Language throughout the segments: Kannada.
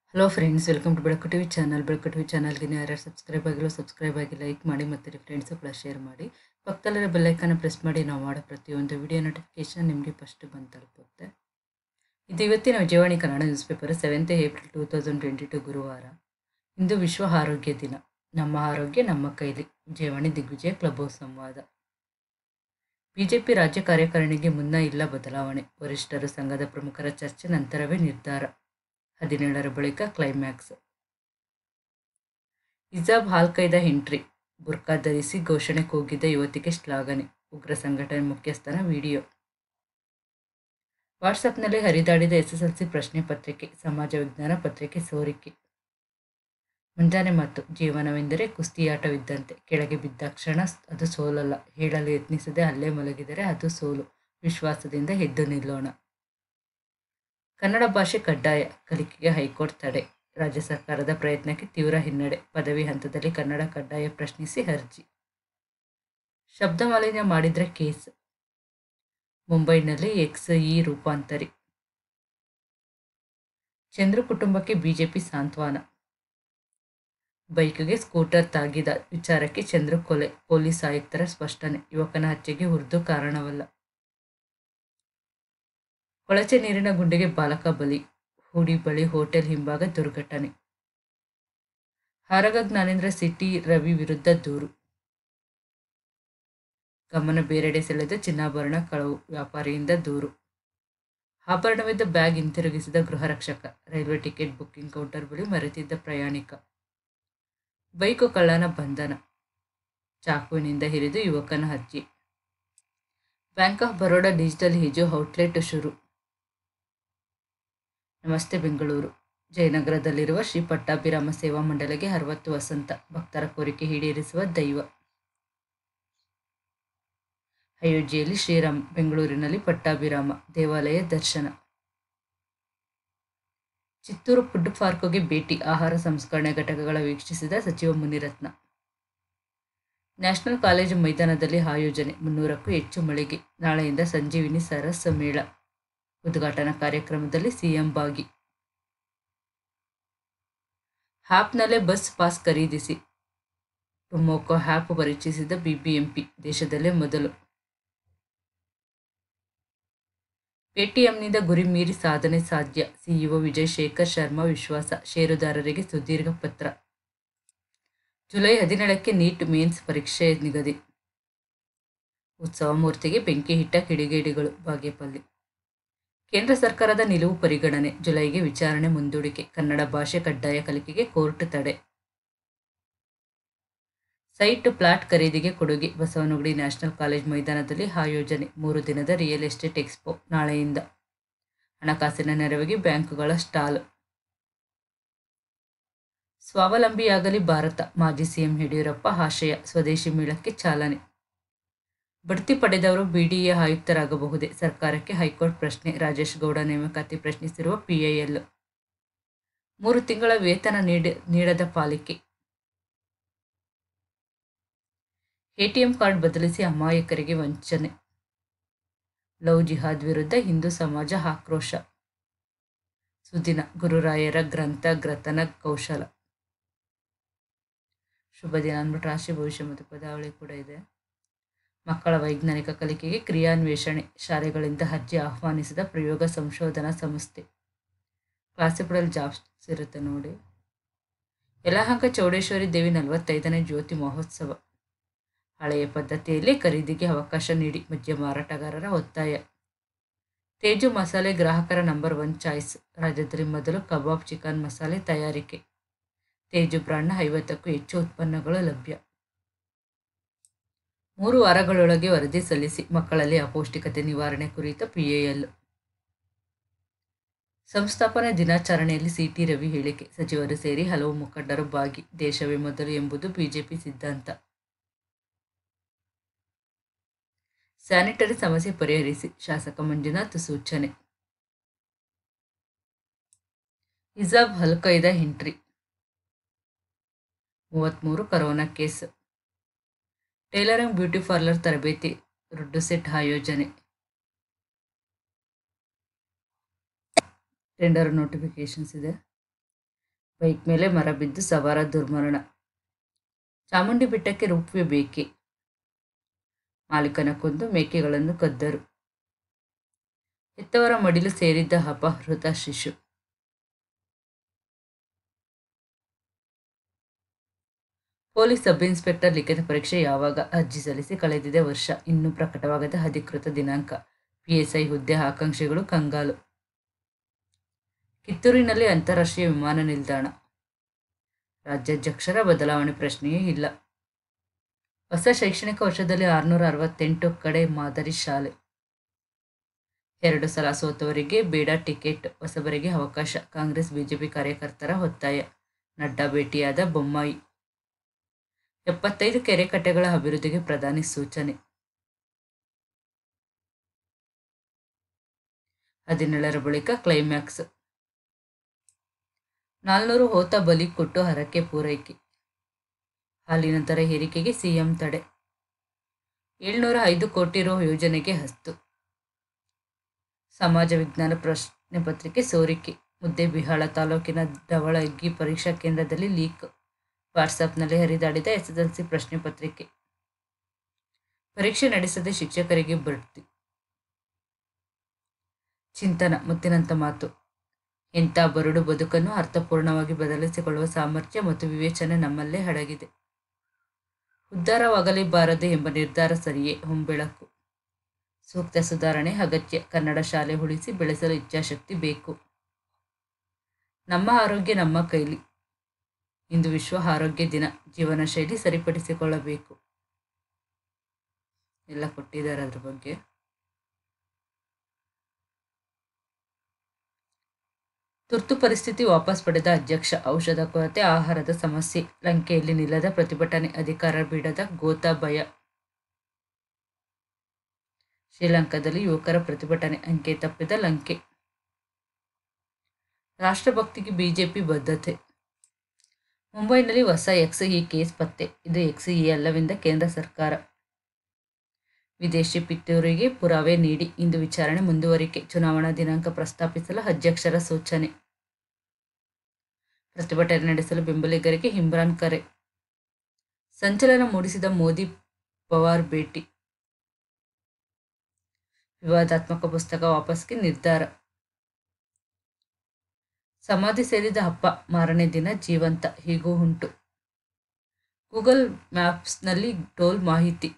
hello friends welcome to Belaku TV channel Belaku TV ಚಾನಲ್ಗೆ ಯಾರ್ಯಾರು ಸಬ್ಸ್ಕ್ರೈಬ್ ಆಗಿಲ್ಲ ಸಬ್ಸ್ಕ್ರೈಬ್ ಆಗಿ ಲೈಕ್ ಮಾಡಿ ಮತ್ತು ನಿಮ್ಮ ಫ್ರೆಂಡ್ಸು ಕೂಡ ಶೇರ್ ಮಾಡಿ ಪಕ್ಕದಲ್ಲಿರೋ ಬೆಲ್ಲೈಕನ್ನ ಪ್ರೆಸ್ ಮಾಡಿ ನಾವು ಮಾಡೋ ಪ್ರತಿಯೊಂದು ವಿಡಿಯೋ ನೋಟಿಫಿಕೇಶನ್ ನಿಮಗೆ ಫಸ್ಟ್ ಬಂದು ತಲುಪುತ್ತೆ ಇದು ಇವತ್ತಿನ Vijayavani Kannada newspaper seventh April two thousand twenty two ಗುರುವಾರ ಇಂದು ವಿಶ್ವ ಆರೋಗ್ಯ ದಿನ ನಮ್ಮ ಆರೋಗ್ಯ ನಮ್ಮ ಕೈಲಿ ವಿಜಯವಾಣಿ ದಿಗ್ವಿಜಯ ಕ್ಲಬ್ ಹೌಸ್ ಸಂವಾದ ಬಿಜೆಪಿ ರಾಜ್ಯ ಕಾರ್ಯಕಾರಿಣಿಗೆ ಮುನ್ನ ಇಲ್ಲ ಬದಲಾವಣೆ ವರಿಷ್ಠರು ಸಂಘದ ಪ್ರಮುಖರ ಚರ್ಚೆ ನಂತರವೇ ನಿರ್ಧಾರ ಹದಿನೇಳರ ಬಳಿಕ ಕ್ಲೈಮ್ಯಾಕ್ಸ್ ಇಜಾಬ್ ಹಾಲ್ಕೈದ ಎಂಟ್ರಿ ಬುರ್ಕಾ ಧರಿಸಿ ಘೋಷಣೆ ಕೂಗಿದ್ದ ಯುವತಿಗೆ ಶ್ಲಾಘನೆ ಉಗ್ರ ಸಂಘಟನೆ ಮುಖ್ಯಸ್ಥನ ವಿಡಿಯೋ ವಾಟ್ಸಪ್ನಲ್ಲಿ ಹರಿದಾಡಿದ ಎಸ್ಎಸ್ಎಲ್ಸಿ ಪ್ರಶ್ನೆ ಪತ್ರಿಕೆ ಸಮಾಜ ವಿಜ್ಞಾನ ಪತ್ರಿಕೆ ಸೋರಿಕೆ ಮುಂಜಾನೆ ಮಾತು ಜೀವನವೆಂದರೆ ಕುಸ್ತಿಯಾಟವಿದ್ದಂತೆ ಕೆಳಗೆ ಬಿದ್ದಾಕ್ಷಣ ಅದು ಸೋಲಲ್ಲ ಹೇಳಲು ಯತ್ನಿಸದೆ ಅಲ್ಲೇ ಮಲಗಿದರೆ ಅದು ಸೋಲು ವಿಶ್ವಾಸದಿಂದ ಎದ್ದು ನಿಲ್ಲೋಣ ಕನ್ನಡ ಭಾಷೆ ಕಡ್ಡಾಯ ಕಲಿಕೆಗೆ ಹೈಕೋರ್ಟ್ ತಡೆ ರಾಜ್ಯ ಸರ್ಕಾರದ ಪ್ರಯತ್ನಕ್ಕೆ ತೀವ್ರ ಹಿನ್ನಡೆ ಪದವಿ ಹಂತದಲ್ಲಿ ಕನ್ನಡ ಕಡ್ಡಾಯ ಪ್ರಶ್ನಿಸಿ ಅರ್ಜಿ ಶಬ್ದ ಮಾಲಿನ್ಯ ಮಾಡಿದ್ರೆ ಕೇಸ್ ಮುಂಬೈನಲ್ಲಿ ಎಕ್ಸ್ ಇ ರೂಪಾಂತರಿ ಚಂದ್ರು ಕುಟುಂಬಕ್ಕೆ ಬಿಜೆಪಿ ಸಾಂತ್ವನ ಬೈಕ್ಗೆ ಸ್ಕೂಟರ್ ತಾಗಿದ ವಿಚಾರಕ್ಕೆ ಚಂದ್ರು ಕೊಲೆ ಪೊಲೀಸ್ ಆಯುಕ್ತರ ಸ್ಪಷ್ಟನೆ ಯುವಕನ ಹತ್ಯೆಗೆ ಉರ್ದು ಕಾರಣವಲ್ಲ ಕೊಳಚೆ ನೀರಿನ ಗುಂಡಿಗೆ ಬಾಲಕ ಬಲಿ ಹೂಡಿ ಬಳಿ ಹೋಟೆಲ್ ಹಿಂಭಾಗ ದುರ್ಘಟನೆ ಹಾರಗ ಜ್ಞಾನೇಂದ್ರ ಸಿಟಿ ರವಿ ವಿರುದ್ಧ ದೂರು ಗಮನ ಬೇರೆಡೆ ಸೆಳೆದ ಚಿನ್ನಾಭರಣ ಕಳವು ವ್ಯಾಪಾರಿಯಿಂದ ದೂರು ಆಭರಣವಿದ್ದ ಬ್ಯಾಗ್ ಹಿಂತಿರುಗಿಸಿದ ಗೃಹ ರಕ್ಷಕ ರೈಲ್ವೆ ಟಿಕೆಟ್ ಬುಕ್ಕಿಂಗ್ ಕೌಂಟರ್ ಬಳಿ ಮರೆತಿದ್ದ ಪ್ರಯಾಣಿಕ ಬೈಕು ಕಳ್ಳನ ಬಂಧನ ಚಾಕುವಿನಿಂದ ಹಿರಿದು ಯುವಕನ ಹತ್ಯೆ ಬ್ಯಾಂಕ್ ಆಫ್ ಬರೋಡಾ ಡಿಜಿಟಲ್ ಹಿಜೋ ಔಟ್ಲೆಟ್ ಶುರು ನಮಸ್ತೆ ಬೆಂಗಳೂರು ಜಯನಗರದಲ್ಲಿರುವ ಶ್ರೀ ಪಟ್ಟಾಭಿರಾಮ ಸೇವಾ ಮಂಡಳಿಗೆ ಅರವತ್ತು ವಸಂತ ಭಕ್ತರ ಕೋರಿಕೆ ಈಡೇರಿಸುವ ದೈವ ಅಯೋಧ್ಯೆಯಲ್ಲಿ ಶ್ರೀರಾಮ್ ಬೆಂಗಳೂರಿನಲ್ಲಿ ಪಟ್ಟಾಭಿರಾಮ ದೇವಾಲಯ ದರ್ಶನ ಚಿತ್ತೂರು ಫುಡ್ ಪಾರ್ಕ್ಗೆ ಭೇಟಿ ಆಹಾರ ಸಂಸ್ಕರಣೆ ಘಟಕಗಳ ವೀಕ್ಷಿಸಿದ ಸಚಿವ ಮುನಿರತ್ನ ನ್ಯಾಷನಲ್ ಕಾಲೇಜು ಮೈದಾನದಲ್ಲಿ ಆಯೋಜನೆ ಮುನ್ನೂರಕ್ಕೂ ಹೆಚ್ಚು ಮಳಿಗೆ ನಾಳೆಯಿಂದ ಸಂಜೀವಿನಿ ಸರಸ್ ಮೇಳ ಉದ್ಘಾಟನಾ ಕಾರ್ಯಕ್ರಮದಲ್ಲಿ ಸಿಎಂ ಭಾಗಿ ಹ್ಯಾಪ್ನಲ್ಲೇ ಬಸ್ ಪಾಸ್ ಖರೀದಿಸಿ ಟೊಮೊಕೊ ಹ್ಯಾಪ್ ಪರಿಚಯಿಸಿದ ಬಿಬಿಎಂಪಿ ದೇಶದಲ್ಲೇ ಮೊದಲು ಪೇಟಿಎಂನಿಂದ ಗುರಿ ಮೀರಿ ಸಾಧನೆ ಸಾಧ್ಯ ಸಿಇಒ ವಿಜಯ್ ಶೇಖರ್ ಶರ್ಮಾ ವಿಶ್ವಾಸ ಷೇರುದಾರರಿಗೆ ಸುದೀರ್ಘ ಪತ್ರ ಜುಲೈ ಹದಿನೇಳಕ್ಕೆ ನೀಟ್ ಮೇನ್ಸ್ ಪರೀಕ್ಷೆ ನಿಗದಿ ಉತ್ಸವ ಮೂರ್ತಿಗೆ ಬೆಂಕಿ ಹಿಟ್ಟ ಕಿಡಿಗೇಡಿಗಳು ಬಾಗೇಪಲ್ಲಿ ಕೇಂದ್ರ ಸರ್ಕಾರದ ನಿಲುವು ಪರಿಗಣನೆ ಜುಲೈಗೆ ವಿಚಾರಣೆ ಮುಂದೂಡಿಕೆ ಕನ್ನಡ ಭಾಷೆ ಕಡ್ಡಾಯ ಕಲಿಕೆಗೆ ಕೋರ್ಟ್ ತಡೆ ಸೈಟ್ ಪ್ಲಾಟ್ ಖರೀದಿಗೆ ಕೊಡುಗೆ ಬಸವನಗುಡಿ ನ್ಯಾಷನಲ್ ಕಾಲೇಜ್ ಮೈದಾನದಲ್ಲಿ ಆಯೋಜನೆ ಮೂರು ದಿನದ ರಿಯಲ್ ಎಸ್ಟೇಟ್ ಎಕ್ಸ್ಪೋ ನಾಳೆಯಿಂದ ಹಣಕಾಸಿನ ನೆರವಿಗೆ ಬ್ಯಾಂಕುಗಳ ಸ್ಟಾಲ್ ಸ್ವಾವಲಂಬಿಯಾಗಲಿ ಭಾರತ ಮಾಜಿ ಸಿಎಂ ಯಡಿಯೂರಪ್ಪ ಆಶಯ ಸ್ವದೇಶಿ ಮೇಳಕ್ಕೆ ಚಾಲನೆ ಬಡ್ತಿ ಪಡೆದವರು ಬಿಡಿಎ ಆಯುಕ್ತರಾಗಬಹುದೇ ಸರ್ಕಾರಕ್ಕೆ ಹೈಕೋರ್ಟ್ ಪ್ರಶ್ನೆ ರಾಜೇಶ್ ಗೌಡ ನೇಮಕಾತಿ ಪ್ರಶ್ನಿಸಿರುವ ಪಿಐಎಲ್ ಮೂರು ತಿಂಗಳ ವೇತನ ನೀಡಿ ನೀಡದ ಪಾಲಿಕೆ ಎಟಿಎಂ ಕಾರ್ಡ್ ಬದಲಿಸಿ ಅಮಾಯಕರಿಗೆ ವಂಚನೆ ಲವ್ ಜಿಹಾದ್ ವಿರುದ್ಧ ಹಿಂದೂ ಸಮಾಜ ಆಕ್ರೋಶ ಸುದಿನ ಗುರುರಾಯರ ಗ್ರಂಥ ಗ್ರಥನ ಕೌಶಲ ಶುಭ ದಿನ ಅಂದ್ಬಿಟ್ಟು ರಾಶಿ ಭವಿಷ್ಯ ಮತ್ತು ಪದಾವಳಿ ಕೂಡ ಇದೆ ಮಕ್ಕಳ ವೈಜ್ಞಾನಿಕ ಕಲಿಕೆಗೆ ಕ್ರಿಯಾನ್ವೇಷಣೆ ಶಾಲೆಗಳಿಂದ ಅರ್ಜಿ ಆಹ್ವಾನಿಸಿದ ಪ್ರಯೋಗ ಸಂಶೋಧನಾ ಸಂಸ್ಥೆ ಕ್ಲಾಸಿಫುಡಲ್ ಜಾಬ್ಸ್ ಇರುತ್ತೆ ನೋಡಿ ಯಲಹಂಕ ಚೌಡೇಶ್ವರಿ ದೇವಿ ನಲವತ್ತೈದನೇ ಜ್ಯೋತಿ ಮಹೋತ್ಸವ ಹಳೆಯ ಪದ್ಧತಿಯಲ್ಲಿ ಖರೀದಿಗೆ ಅವಕಾಶ ನೀಡಿ ಮದ್ಯ ಮಾರಾಟಗಾರರ ಒತ್ತಾಯ ತೇಜು ಮಸಾಲೆ ಗ್ರಾಹಕರ ನಂಬರ್ ಒನ್ ಚಾಯ್ಸ್ ರಾಜ್ಯದಲ್ಲಿ ಮೊದಲು ಕಬಾಬ್ ಚಿಕನ್ ಮಸಾಲೆ ತಯಾರಿಕೆ ತೇಜು ಬ್ರಾಂಡ್ನ ಐವತ್ತಕ್ಕೂ ಹೆಚ್ಚು ಉತ್ಪನ್ನಗಳು ಲಭ್ಯ ಮೂರು ವಾರಗಳೊಳಗೆ ವರದಿ ಸಲ್ಲಿಸಿ ಮಕ್ಕಳಲ್ಲಿ ಅಪೌಷ್ಟಿಕತೆ ನಿವಾರಣೆ ಕುರಿತ ಪಿಎಎಲ್ ಸಂಸ್ಥಾಪನಾ ದಿನಾಚರಣೆಯಲ್ಲಿ ಸಿಟಿ ರವಿ ಹೇಳಿಕೆ ಸಚಿವರು ಸೇರಿ ಹಲವು ಮುಖಂಡರು ಭಾಗಿ ದೇಶವೇ ಮೊದಲು ಎಂಬುದು ಬಿಜೆಪಿ ಸಿದ್ಧಾಂತ ಸ್ಯಾನಿಟರಿ ಸಮಸ್ಯೆ ಪರಿಹರಿಸಿ ಶಾಸಕ ಮಂಜುನಾಥ್ ಸೂಚನೆ ಇಜಾಬ್ ಹಲ್ಕೈದ ಎಂಟ್ರಿ ಮೂವತ್ತ್ಮೂರು corona case tailoring beauty parlour ತರಬೇತಿ ರುಡ್ಡು ಸೆಟ್ ಆಯೋಜನೆ ಟೆಂಡರ್ ನೋಟಿಫಿಕೇಶನ್ಸ್ ಇದೆ ಬೈಕ್ ಮೇಲೆ ಮರ ಬಿದ್ದು ಸವಾರ ದುರ್ಮರಣ ಚಾಮುಂಡಿ ಬೆಟ್ಟಕ್ಕೆ ರೂಪವೇ ಬೇಕೆ ಮಾಲೀಕನ ಕೊಂದು ಮೇಕೆಗಳನ್ನು ಕದ್ದರು ಹೆತ್ತವರ ಮಡಿಲು ಸೇರಿದ್ದ ಅಪಹೃತ ಶಿಶು ಪೊಲೀಸ್ ಸಬ್ ಇನ್ಸ್ಪೆಕ್ಟರ್ ಲಿಖಿತ ಪರೀಕ್ಷೆ ಯಾವಾಗ ಅರ್ಜಿ ಸಲ್ಲಿಸಿ ಕಳೆದಿದೆ ವರ್ಷ ಇನ್ನೂ ಪ್ರಕಟವಾಗದ ಅಧಿಕೃತ ದಿನಾಂಕ ಪಿಎಸ್ಐ ಹುದ್ದೆ ಆಕಾಂಕ್ಷಿಗಳು ಕಂಗಾಲು ಕಿತ್ತೂರಿನಲ್ಲಿ ಅಂತಾರಾಷ್ಟ್ರೀಯ ವಿಮಾನ ನಿಲ್ದಾಣ ರಾಜ್ಯಾಧ್ಯಕ್ಷರ ಬದಲಾವಣೆ ಪ್ರಶ್ನೆಯೇ ಇಲ್ಲ ಹೊಸ ಶೈಕ್ಷಣಿಕ ವರ್ಷದಲ್ಲಿ ಆರುನೂರ ಅರವತ್ತೆಂಟು ಕಡೆ ಮಾದರಿ ಶಾಲೆ ಎರಡು ಸಲ ಸೋತವರಿಗೆ ಬೇಡ ಟಿಕೆಟ್ ಹೊಸಬರಿಗೆ ಅವಕಾಶ ಕಾಂಗ್ರೆಸ್ ಬಿಜೆಪಿ ಕಾರ್ಯಕರ್ತರ ಒತ್ತಾಯ ನಡ್ಡಾ ಭೇಟಿಯಾದ ಬೊಮ್ಮಾಯಿ ಎಪ್ಪತ್ತೈದು ಕೆರೆ ಕಟ್ಟೆಗಳ ಅಭಿವೃದ್ಧಿಗೆ ಪ್ರಧಾನಿ ಸೂಚನೆ ಹದಿನೇಳರ ಬಳಿಕ ಕ್ಲೈಮ್ಯಾಕ್ಸ್ ನಾಲ್ನೂರು ಹೋತ ಬಲಿ ಕೊಟ್ಟು ಹರಕೆ ಪೂರೈಕೆ ಹಾಲಿನ ದರ ಏರಿಕೆಗೆ ಸಿಎಂ ತಡೆ ಏಳ್ನೂರ ಐದು ಕೋಟಿ ರು ಯೋಜನೆಗೆ ಹಸ್ತು ಸಮಾಜ ವಿಜ್ಞಾನ ಪ್ರಶ್ನೆ ಪತ್ರಿಕೆ ಸೋರಿಕೆ ಮುದ್ದೇಬಿಹಾಳ ತಾಲೂಕಿನ ಧವಳಗಿ ಪರೀಕ್ಷಾ ಕೇಂದ್ರದಲ್ಲಿ ಲೀಕ್ ವಾಟ್ಸಾಪ್ನಲ್ಲಿ ಹರಿದಾಡಿದ ಎಸ್ಎಸ್ಎಲ್ಸಿ ಪ್ರಶ್ನೆ ಪತ್ರಿಕೆ ಪರೀಕ್ಷೆ ನಡೆಸದೆ ಶಿಕ್ಷಕರಿಗೆ ಬಡ್ತಿ ಚಿಂತನ ಮುತ್ತಿನಂತ ಮಾತು ಎಂಥ ಬರುಡು ಬದುಕನ್ನು ಅರ್ಥಪೂರ್ಣವಾಗಿ ಬದಲಿಸಿಕೊಳ್ಳುವ ಸಾಮರ್ಥ್ಯ ಮತ್ತು ವಿವೇಚನೆ ನಮ್ಮಲ್ಲೇ ಅಡಗಿದೆ ಉದ್ಧಾರವಾಗಲೇಬಾರದು ಎಂಬ ನಿರ್ಧಾರ ಸರಿಯೇ ಹೊಂಬೆಳಕು ಸೂಕ್ತ ಸುಧಾರಣೆ ಅಗತ್ಯ ಕನ್ನಡ ಶಾಲೆ ಉಳಿಸಿ ಬೆಳೆಸಲು ಇಚ್ಛಾಶಕ್ತಿ ಬೇಕು ನಮ್ಮ ಆರೋಗ್ಯ ನಮ್ಮ ಕೈಲಿ ಇಂದು ವಿಶ್ವ ಆರೋಗ್ಯ ದಿನ ಜೀವನ ಶೈಲಿ ಸರಿಪಡಿಸಿಕೊಳ್ಳಬೇಕು ಎಲ್ಲ ಕೊಟ್ಟಿದ್ದಾರೆ ಅದ್ರ ಬಗ್ಗೆ ತುರ್ತು ಪರಿಸ್ಥಿತಿ ವಾಪಸ್ ಪಡೆದ ಅಧ್ಯಕ್ಷ ಔಷಧ ಕೊರತೆ ಆಹಾರದ ಸಮಸ್ಯೆ ಲಂಕೆಯಲ್ಲಿ ನಿಲ್ಲದ ಪ್ರತಿಭಟನೆ ಅಧಿಕಾರ ಬಿಡದ ಗೋತಾಭಯ ಶ್ರೀಲಂಕಾದಲ್ಲಿ ಯುವಕರ ಪ್ರತಿಭಟನೆ ಅಂಕೆ ತಪ್ಪಿದ ಲಂಕೆ ರಾಷ್ಟ್ರಭಕ್ತಿಗೆ ಬಿಜೆಪಿ ಬದ್ಧತೆ ಮುಂಬೈನಲ್ಲಿ ಹೊಸ ಎಕ್ಸ್ಇ ಕೇಸ್ ಪತ್ತೆ ಇದು ಎಕ್ಸ್ಇ ಅಲ್ಲವೆಂದ ಕೇಂದ್ರ ಸರ್ಕಾರ ವಿದೇಶಿ ಪಿತ್ತೂರಿಗೆ ಪುರಾವೆ ನೀಡಿ ಇಂದು ವಿಚಾರಣೆ ಮುಂದುವರಿಕೆ ಚುನಾವಣಾ ದಿನಾಂಕ ಪ್ರಸ್ತಾಪಿಸಲು ಅಧ್ಯಕ್ಷರ ಸೂಚನೆ ಪ್ರತಿಭಟನೆ ನಡೆಸಲು ಬೆಂಬಲಿಗರಿಗೆ ಇಮ್ರಾನ್ ಕರೆ ಸಂಚಲನ ಮೂಡಿಸಿದ ಮೋದಿ ಪವಾರ್ ಭೇಟಿ ವಿವಾದಾತ್ಮಕ ಪುಸ್ತಕ ವಾಪಸ್ಗೆ ನಿರ್ಧಾರ ಸಮಾಧಿ ಸೇರಿದ ಹಬ್ಬ ಮಾರನೇ ದಿನ ಜೀವಂತ ಹೀಗೂ ಉಂಟು ಗೂಗಲ್ ಮ್ಯಾಪ್ಸ್ನಲ್ಲಿ ಟೋಲ್ ಮಾಹಿತಿ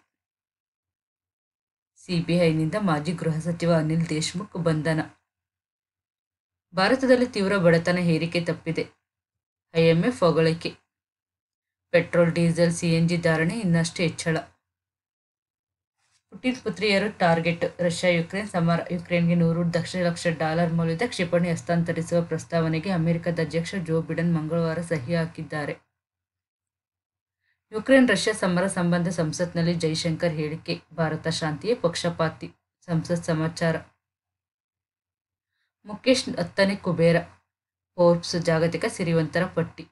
ಸಿಬಿಐನಿಂದ ಮಾಜಿ ಗೃಹ ಸಚಿವ ಅನಿಲ್ ದೇಶ್ಮುಖ್ ಬಂಧನ ಭಾರತದಲ್ಲಿ ತೀವ್ರ ಬಡತನ ಏರಿಕೆ ತಪ್ಪಿದೆ ಐಎಂಎಫ್ ಹೊಗಳಿಕೆ ಪೆಟ್ರೋಲ್ ಡೀಸೆಲ್ ಸಿಎನ್ಜಿ ಧಾರಣೆ ಇನ್ನಷ್ಟು ಹೆಚ್ಚಳ ಪುಟಿನ್ ಪುತ್ರಿಯರು ಟಾರ್ಗೆಟ್ ರಷ್ಯಾ ಯುಕ್ರೇನ್ ಸಮರ ಯುಕ್ರೇನ್ಗೆ ನೂರು ದಶಲಕ್ಷ ಡಾಲರ್ ಮೌಲ್ಯದ ಕ್ಷಿಪಣಿ ಹಸ್ತಾಂತರಿಸುವ ಪ್ರಸ್ತಾವನೆಗೆ ಅಮೆರಿಕದ ಅಧ್ಯಕ್ಷ ಜೋ ಬಿಡನ್ ಮಂಗಳವಾರ ಸಹಿ ಹಾಕಿದ್ದಾರೆ ಯುಕ್ರೇನ್ ರಷ್ಯಾ ಸಮರ ಸಂಬಂಧ ಸಂಸತ್ನಲ್ಲಿ ಜೈಶಂಕರ್ ಹೇಳಿಕೆ ಭಾರತ ಶಾಂತಿಯೇ ಪಕ್ಷಪಾತಿ ಸಂಸತ್ ಸಮಾಚಾರ ಮುಖೇಶ್ ಹತ್ತನೇ ಕುಬೇರ ಫೋರ್ಬ್ಸ್ ಜಾಗತಿಕ ಸಿರಿವಂತರ ಪಟ್ಟಿ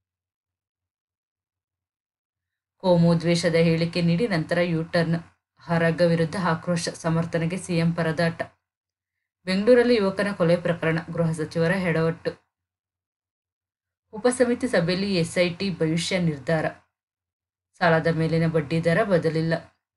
ಕೋಮು ದ್ವೇಷದ ಹೇಳಿಕೆ ನೀಡಿ ನಂತರ ಯೂಟರ್ನ್ ಹರಗ ವಿರುದ್ಧ ಆಕ್ರೋಶ ಸಮರ್ಥನೆಗೆ ಸಿಎಂ ಪರದಾಟ ಬೆಂಗಳೂರಲ್ಲಿ ಯುವಕನ ಕೊಲೆ ಪ್ರಕರಣ ಗೃಹ ಸಚಿವರ ಎಡವಟ್ಟು ಉಪಸಮಿತಿ ಸಭೆಯಲ್ಲಿ ಎಸ್ಐಟಿ ಭವಿಷ್ಯ ನಿರ್ಧಾರ ಸಾಲದ ಮೇಲಿನ ಬಡ್ಡಿ ದರ ಬದಲಿಲ್ಲ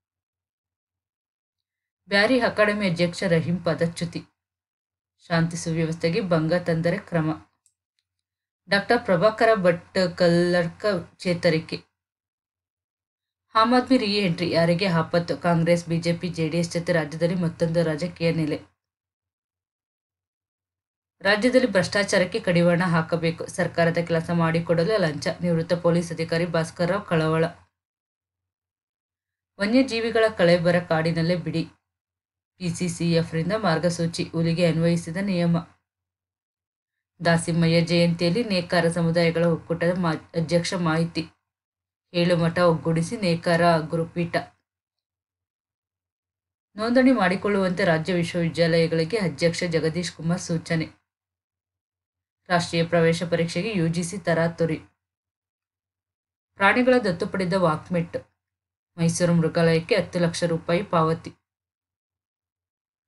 ಬ್ಯಾರಿ ಅಕಾಡೆಮಿ ಅಧ್ಯಕ್ಷ ರಹೀಂ ಪದಚ್ಯುತಿ ಶಾಂತಿ ಸುವ್ಯವಸ್ಥೆಗೆ ಭಂಗ ತಂದರೆ ಕ್ರಮ ಡಾಕ್ಟರ್ ಪ್ರಭಾಕರ ಭಟ್ ಕಲ್ಲರ್ಕ ಚೇತರಿಕೆ ಆಮ್ ಆದ್ಮಿ ರೀ ಎಂಟ್ರಿ ಯಾರಿಗೆ ಆಪತ್ತು ಕಾಂಗ್ರೆಸ್ ಬಿಜೆಪಿ ಜೆಡಿಎಸ್ ಜೊತೆ ರಾಜ್ಯದಲ್ಲಿ ಮತ್ತೊಂದು ರಾಜಕೀಯ ನೆಲೆ ರಾಜ್ಯದಲ್ಲಿ ಭ್ರಷ್ಟಾಚಾರಕ್ಕೆ ಕಡಿವಾಣ ಹಾಕಬೇಕು ಸರ್ಕಾರದ ಕೆಲಸ ಮಾಡಿಕೊಡಲು ಲಂಚ ನಿವೃತ್ತ ಪೊಲೀಸ್ ಅಧಿಕಾರಿ ಭಾಸ್ಕರ್ ರಾವ್ ಕಳವಳ ವನ್ಯಜೀವಿಗಳ ಕಳೆಬರ ಕಾಡಿನಲ್ಲೇ ಬಿಡಿ ಪಿಸಿಸಿಎಫ್ರಿಂದ ಮಾರ್ಗಸೂಚಿ ಹುಲಿಗೆ ಅನ್ವಯಿಸಿದ ನಿಯಮ ದಾಸಿಮಯ್ಯ ಜಯಂತಿಯಲ್ಲಿ ನೇಕಾರ ಸಮುದಾಯಗಳ ಒಕ್ಕೂಟದ ಮಾ ಅಧ್ಯಕ್ಷ ಮಾಹಿತಿ ಏಳು ಮಠ ಒಗ್ಗೂಡಿಸಿ ನೇಕಾರ ಗುರುಪೀಠ ನೋಂದಣಿ ಮಾಡಿಕೊಳ್ಳುವಂತೆ ರಾಜ್ಯ ವಿಶ್ವವಿದ್ಯಾಲಯಗಳಿಗೆ ಅಧ್ಯಕ್ಷ ಜಗದೀಶ್ ಕುಮಾರ್ ಸೂಚನೆ ರಾಷ್ಟ್ರೀಯ ಪ್ರವೇಶ ಪರೀಕ್ಷೆಗೆ ಯುಜಿಸಿ ತರಾತುರಿ ಪ್ರಾಣಿಗಳ ದತ್ತು ಪಡೆದ ವಾಕ್ಮೆಟ್ ಮೈಸೂರು ಮೃಗಾಲಯಕ್ಕೆ ಹತ್ತು ಲಕ್ಷ ರೂಪಾಯಿ ಪಾವತಿ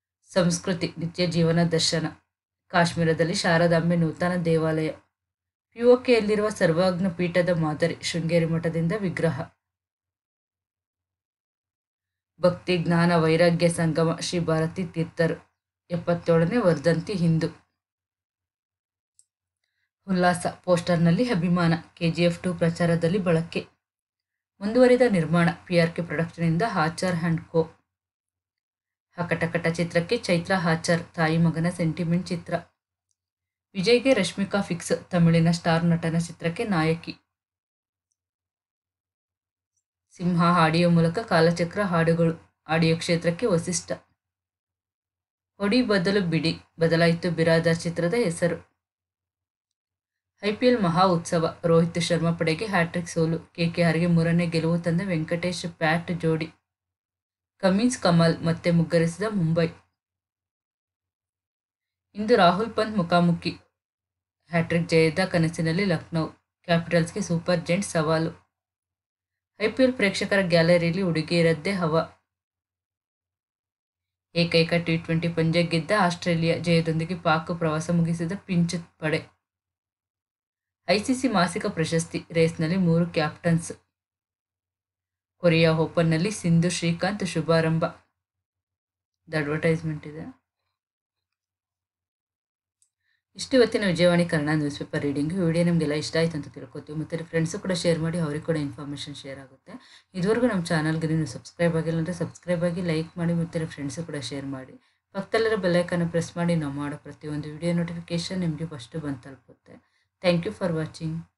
ಸಂಸ್ಕೃತಿ ನಿತ್ಯ ಜೀವನ ದರ್ಶನ ಕಾಶ್ಮೀರದಲ್ಲಿ ಶಾರದಾಂಬೆ ನೂತನ ದೇವಾಲಯ ಪಿಒಕೆಯಲ್ಲಿರುವ ಸರ್ವಾಜ್ಞ ಪೀಠದ ಮಾದರಿ ಶೃಂಗೇರಿ ಮಠದಿಂದ ವಿಗ್ರಹ ಭಕ್ತಿ ಜ್ಞಾನ ವೈರಾಗ್ಯ ಸಂಗಮ ಶ್ರೀ ಭಾರತಿ ತೀರ್ಥರು ಎಪ್ಪತ್ತೇಳನೇ ವರ್ಧಂತಿ ಹಿಂದೂ ಉಲ್ಲಾಸ ಪೋಸ್ಟರ್ನಲ್ಲಿ ಅಭಿಮಾನ ಕೆಜಿಎಫ್ ಟು ಪ್ರಚಾರದಲ್ಲಿ ಬಳಕೆ ಮುಂದುವರಿದ ನಿರ್ಮಾಣ ಪಿಆರ್ಕೆ ಪ್ರೊಡಕ್ಷನ್ನಿಂದ ಹಾಚರ್ ಆ್ಯಂಡ್ ಕೋ ಹಕಟಕಟ ಚಿತ್ರಕ್ಕೆ ಚೈತ್ರ ಹಾಚರ್ ತಾಯಿ ಮಗನ ಸೆಂಟಿಮೆಂಟ್ ಚಿತ್ರ ವಿಜಯ್ಗೆ ರಶ್ಮಿಕಾ ಫಿಕ್ಸ್ ತಮಿಳಿನ ಸ್ಟಾರ್ ನಟನ ಚಿತ್ರಕ್ಕೆ ನಾಯಕಿ ಸಿಂಹ ಆಡಿಯೋ ಮೂಲಕ ಕಾಲಚಕ್ರ ಹಾಡುಗಳು ಆಡಿಯೋ ಕ್ಷೇತ್ರಕ್ಕೆ ವಸಿಷ್ಠ ಹೊಡಿ ಬದಲು ಬಿಡಿ ಬದಲಾಯಿತು ಬಿರಾದಾರ್ ಚಿತ್ರದ ಹೆಸರು ಐಪಿಎಲ್ ಮಹಾ ಉತ್ಸವ ರೋಹಿತ್ ಶರ್ಮಾ ಪಡೆಗೆ ಹ್ಯಾಟ್ರಿಕ್ ಸೋಲು ಕೆಕೆಆರ್ಗೆ ಮೂರನೇ ಗೆಲುವು ತಂದ ವೆಂಕಟೇಶ್ ಪ್ಯಾಟ್ ಜೋಡಿ ಕಮಿನ್ಸ್ ಕಮಲ್ ಮತ್ತೆ ಮುಗ್ಗರಿಸಿದ ಮುಂಬೈ ಇಂದು ರಾಹುಲ್ ಪಂತ್ ಮುಖಾಮುಖಿ ಹ್ಯಾಟ್ರಿಕ್ ಜಯದ ಕನಸಿನಲ್ಲಿ ಲಕ್ನೌ ಕ್ಯಾಪಿಟಲ್ಸ್ಗೆ ಸೂಪರ್ ಜೆಂಟ್ ಸವಾಲು ಐಪಿಎಲ್ ಪ್ರೇಕ್ಷಕರ ಗ್ಯಾಲರಿಯಲ್ಲಿ ಹುಡುಗಿಯರದ್ದೇ ಹವಾ ಏಕೈಕ ಟಿ ಟ್ವೆಂಟಿ ಪಂದ್ಯ ಗೆದ್ದ ಆಸ್ಟ್ರೇಲಿಯಾ ಜಯದೊಂದಿಗೆ ಪಾಕ್ ಪ್ರವಾಸ ಮುಗಿಸಿದ ಪಿಂಚ್ ಪಡೆ ಐಸಿಸಿ ಮಾಸಿಕ ಪ್ರಶಸ್ತಿ ರೇಸ್ನಲ್ಲಿ ಮೂರು ಕ್ಯಾಪ್ಟನ್ಸ್ ಕೊರಿಯಾ ಓಪನ್ನಲ್ಲಿ ಸಿಂಧು ಶ್ರೀಕಾಂತ್ ಶುಭಾರಂಭ ಅಡ್ವರ್ಟೈಸ್ಮೆಂಟ್ ಇದೆ ಇಷ್ಟು ಇವತ್ತಿನ Vijayavani Kannada newspaper reading video ನಿಮಗೆಲ್ಲ ಇಷ್ಟ ಆಯ್ತು ಅಂತ ತಿಳ್ಕೊತೀವಿ ಮತ್ತು ಫ್ರೆಂಡ್ಸು ಕೂಡ ಶೇರ್ ಮಾಡಿ ಅವ್ರಿಗೆ ಕೂಡ ಇನ್ಫಾರ್ಮೇಷನ್ ಶೇರ್ ಆಗುತ್ತೆ ಇದುವರೆಗೂ ನಮ್ಮ ಚಾನಲ್ಗೆ ನೀವು ಸಬ್ಸ್ಕ್ರೈಬ್ ಆಗಿಲ್ಲ ಅಂದರೆ ಸಬ್ಸ್ಕ್ರೈಬ್ ಆಗಿ ಲೈಕ್ ಮಾಡಿ ಮತ್ತು ಫ್ರೆಂಡ್ಸು ಕೂಡ ಶೇರ್ ಮಾಡಿ ಪಕ್ಕದಲ್ಲಿರೋ ಬೆಲ್ಲೈಕನ್ನು ಪ್ರೆಸ್ ಮಾಡಿ ನಾವು ಮಾಡೋ ಪ್ರತಿಯೊಂದು ವಿಡಿಯೋ ನೋಟಿಫಿಕೇಷನ್ ನಿಮಗೆ ಫಸ್ಟು ಬಂದು ತಲುಪುತ್ತೆ ಥ್ಯಾಂಕ್ ಯು ಫಾರ್ ವಾಚಿಂಗ್